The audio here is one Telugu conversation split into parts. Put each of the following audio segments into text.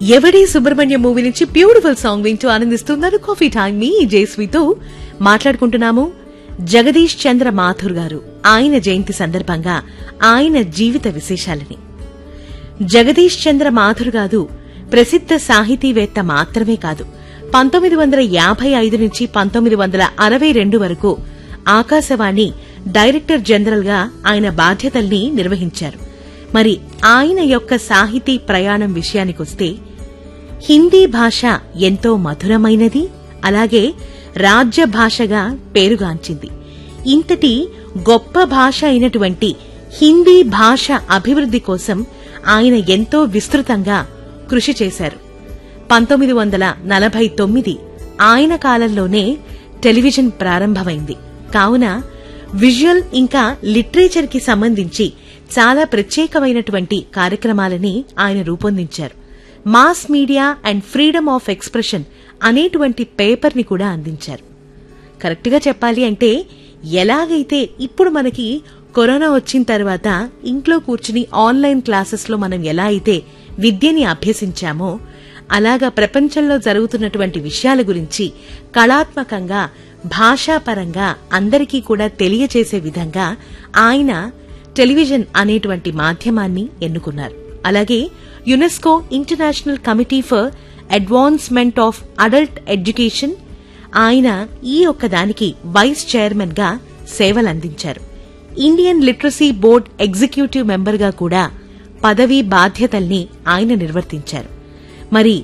ఎవడే సుబ్రహ్మణ్యం మూవీ నుంచి బ్యూటిఫుల్ సాంగ్ వింటూ ఆనందిస్తున్నారు కాఫీ టైం మీ జేస్వితో మాట్లాడుకుంటున్నాము జగదీష్ చంద్ర మాథుర్ గారు ఆయన జయంతి సందర్భంగా ఆయన జీవిత విశేషాలని జగదీష్ చంద్ర మాథుర్ గారు ప్రసిద్ధ సాహితీవేత్త మాత్రమే కాదు పంతొమ్మిది వందల యాభై ఐదు నుంచి పంతొమ్మిది వందల అరవై రెండు వరకు ఆకాశవాణి డైరెక్టర్ జనరల్ గా ఆయన బాధ్యతల్ని నిర్వహించారు మరి ఆయన యొక్క సాహితీ ప్రయాణం విషయానికొస్తే హిందీ భాష ఎంతో మధురమైనది అలాగే రాజ్య భాషగా పేరుగాంచింది ఇంతటి గొప్ప భాష అయినటువంటి హిందీ భాష అభివృద్ధి కోసం ఆయన ఎంతో విస్తృతంగా కృషి చేశారు పంతొమ్మిది వందల నలభై తొమ్మిది ఆయన కాలంలోనే టెలివిజన్ ప్రారంభమైంది కావున విజువల్ ఇంకా లిటరేచర్ కి సంబంధించి చాలా ప్రత్యేకమైనటువంటి కార్యక్రమాలని ఆయన రూపొందించారు mass media and freedom of expression అనేటువంటి పేపర్ ని కూడా అందించారు కరెక్ట్ గా చెప్పాలి అంటే ఎలాగైతే ఇప్పుడు మనకి కరోనా వచ్చిన తర్వాత ఇంట్లో కూర్చుని ఆన్లైన్ క్లాసెస్ లో మనం ఎలా అయితే విద్యని అభ్యసించామో అలాగా ప్రపంచంలో జరుగుతున్నటువంటి విషయాల గురించి కళాత్మకంగా భాషాపరంగా అందరికీ కూడా తెలియచేసే విధంగా ఆయన టెలివిజన్ అనేటువంటి మాధ్యమాన్ని ఎన్నుకున్నారు అలాగే UNESCO international committee for advancement of adult education ఆయన ఈ ఒక్క దానికి వైస్ చైర్మన్ గా సేవలందించారు Indian literacy board executive member గా కూడా పదవీ బాధ్యతల్ని ఆయన నిర్వర్తించారు మరి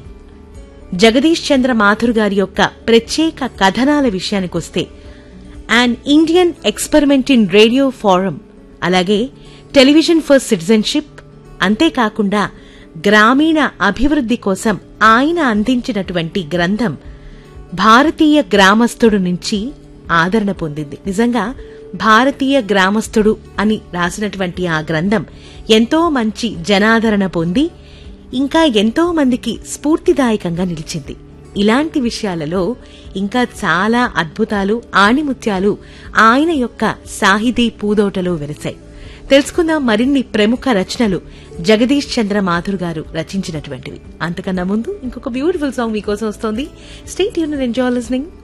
జగదీష్ చంద్ర మాథుర్ గారి యొక్క ప్రత్యేక కథనాల విషయానికొస్తే and Indian experiment in radio forum అలాగే టెలివిజన్ ఫర్ సిటిజన్షిప్ అంతేకాకుండా గ్రామీణ అభివృద్ధి కోసం ఆయన అందించినటువంటి గ్రంథం భారతీయ గ్రామస్తుడు నుంచి ఆదరణ పొందింది నిజంగా భారతీయ గ్రామస్తుడు అని రాసినటువంటి ఆ గ్రంథం ఎంతో మంచి జనాదరణ పొంది ఇంకా ఎంతో మందికి స్ఫూర్తిదాయకంగా నిలిచింది ఇలాంటి విషయాలలో ఇంకా చాలా అద్భుతాలు ఆణిముత్యాలు ఆయన యొక్క సాహితీ పూదోటలో వెలిశాయి తెలుసుకుందాం మరిన్ని ప్రముఖ రచనలు జగదీష్ చంద్ర మాథుర్ గారు రచించినటువంటివి అంతకన్నా ముందు ఇంకొక బ్యూటిఫుల్ సాంగ్ మీకోసం వస్తోంది స్టేట్ యూన్ ఎంజాయ్ లిస్నింగ్